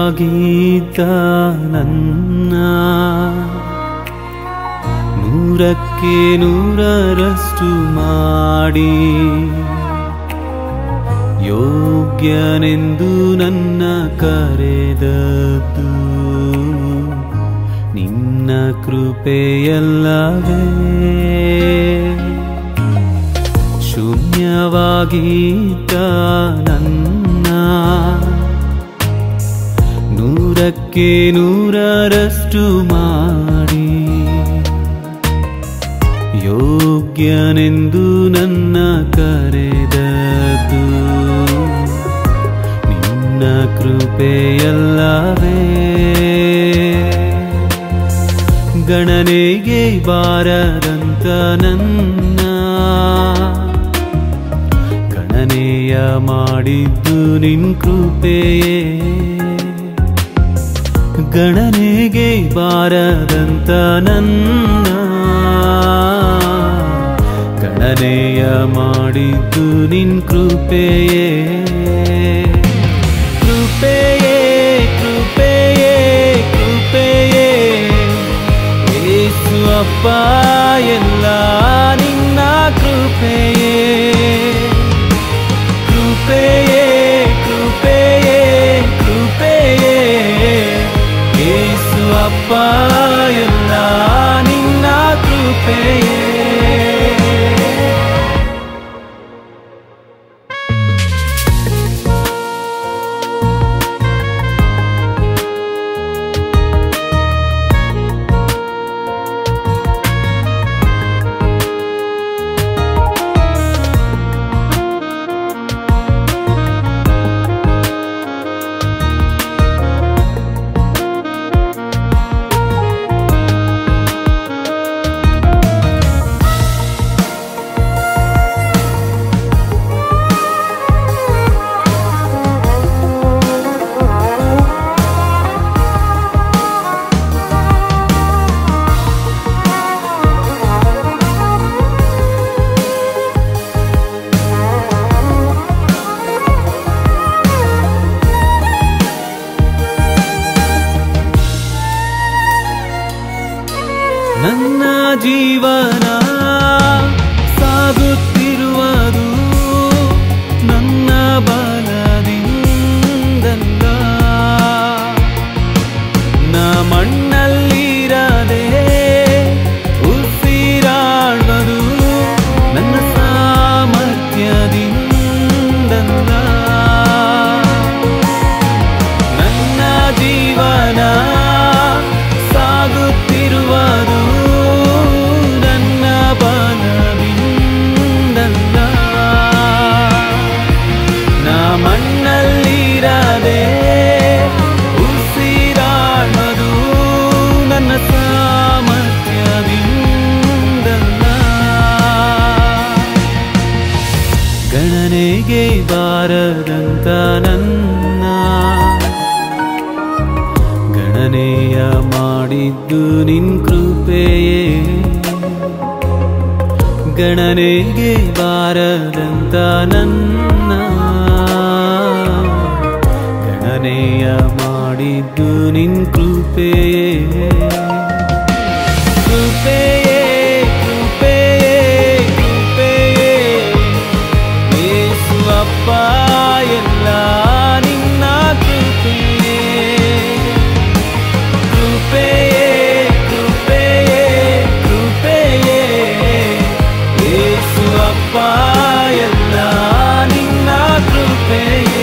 ಶೂನ್ಯವಾಗಿದ್ದ ನನ್ನ ನೂರಕ್ಕೆ ನೂರರಷ್ಟು ಮಾಡಿ ಯೋಗ್ಯನೆಂದು ನನ್ನ ಕರೆದದ್ದು ನಿನ್ನ ಕೃಪೆಯಲ್ಲವೇ ಶೂನ್ಯವಾಗಿದ್ದ ನನ್ನ ನೂರಕ್ಕೆ ನೂರರಷ್ಟು ಮಾಡಿ ಯೋಗ್ಯನೆಂದು ನನ್ನ ಕರೆದದ್ದು ನಿನ್ನ ಕೃಪೆಯಲ್ಲವೇ ಗಣನೆಗೆ ಬಾರದಂತ ನನ್ನ ಗಣನೆಯ ಮಾಡಿದ್ದು ನಿನ್ ಕೃಪೆಯೇ ಗಣನೆಗೆ ಬಾರದಂತ ನನ್ನ ಗಣನೆಯ ಮಾಡಿದ್ದು ನಿನ್ ಕೃಪೆಯೇ ಕೃಪೆಯೇ ಕೃಪೆಯೇ ಕೃಪೆಯೇ ಏಸು ಅಪ್ಪ ಎಲ್ಲ ನಿನ್ನ ಕೃಪೆಯೇ ಕೃಪೆಯೇ ಕೃಪೆಯೇ ಕೃಪೆಯೇ ಏಸು ಅಪ್ಪ ಎಲ್ಲ ನಿನ್ನ ಕೃಪೆಯೇ ನನ್ನ ಜೀವನ ಸಾಗುತ್ತಿರುವುದು ನನ್ನ ಬಲದಿಂದಲ್ಲ ನ ಮಣ್ಣಲ್ಲಿರದೆ ಉಸಿರಾಡುವುದು ನನ್ನ ಸಾಮರ್ಥ್ಯದಿಂದಲ್ಲ ನನ್ನ ಜೀವನ ಸಾಗುತ್ತಿರುವುದು ನನ್ನ ಬಲವಿಂದಲ್ಲ ನ ಮಣ್ಣಲ್ಲಿರದೆ ಉಸಿರಾಡುವುದು ನನ್ನ ಸಾಮರ್ಥ್ಯದಿಂದಲ್ಲ ಗಣನೆಗೆ ಬಾರದಂತ ನನ್ನ ಗಣನೆಯ ಮಾಡಿದ್ದು ನಿನ್ ಕೃಪೆಯೇ ಗಣನೆಗೆ ಬಾರದಂತ ನನ್ನ ಗಣನೆಯ ಮಾಡಿದ್ದು ನಿನ್ ಕೃಪೆಯೇ ಕೃಪೆಯೇ ಕೃಪೆಯೇ ಕೃಪೆಯೇ ಯೇಸು ಅಪ್ಪ ಎಲ್ಲ ನಿನ್ನ ಕೃಪೆಯೇ ಕೃಪೆಯೇ ಕೃಪೆಯೇ ಕೃಪೆಯೇ ಯೇಸು ಅಪ್ಪ ಎಲ್ಲ ನಿನ್ನ ಕೃಪೆಯೇ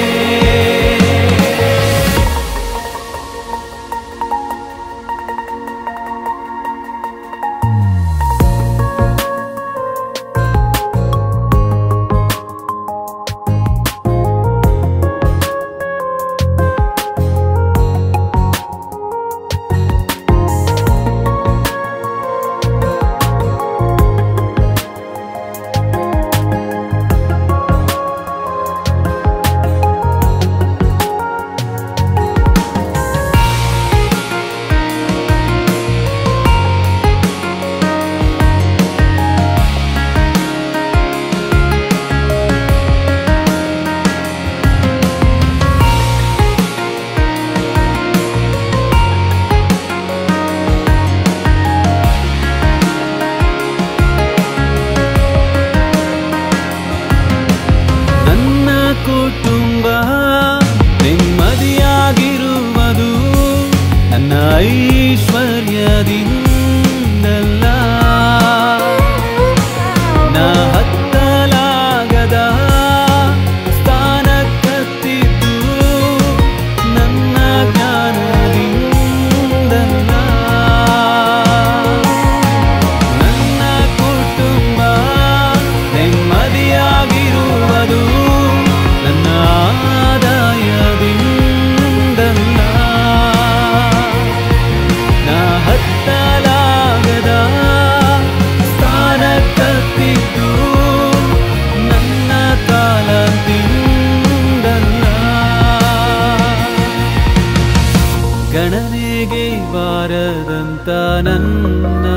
ನನ್ನ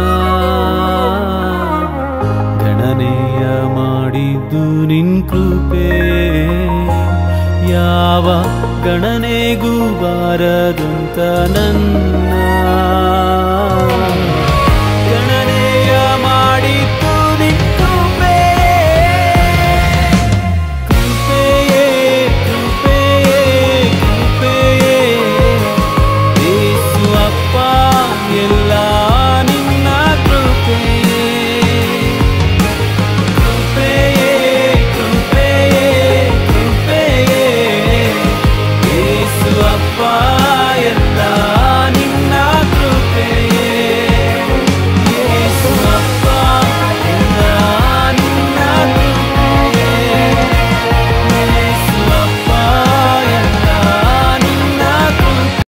ಗಣನೆಯ ಮಾಡಿದ್ದು ನಿನ್ ಕೃಪೆ ಯಾವ ಗಣನೆಗೂ ಬಾರದಂತ ನನ್ನ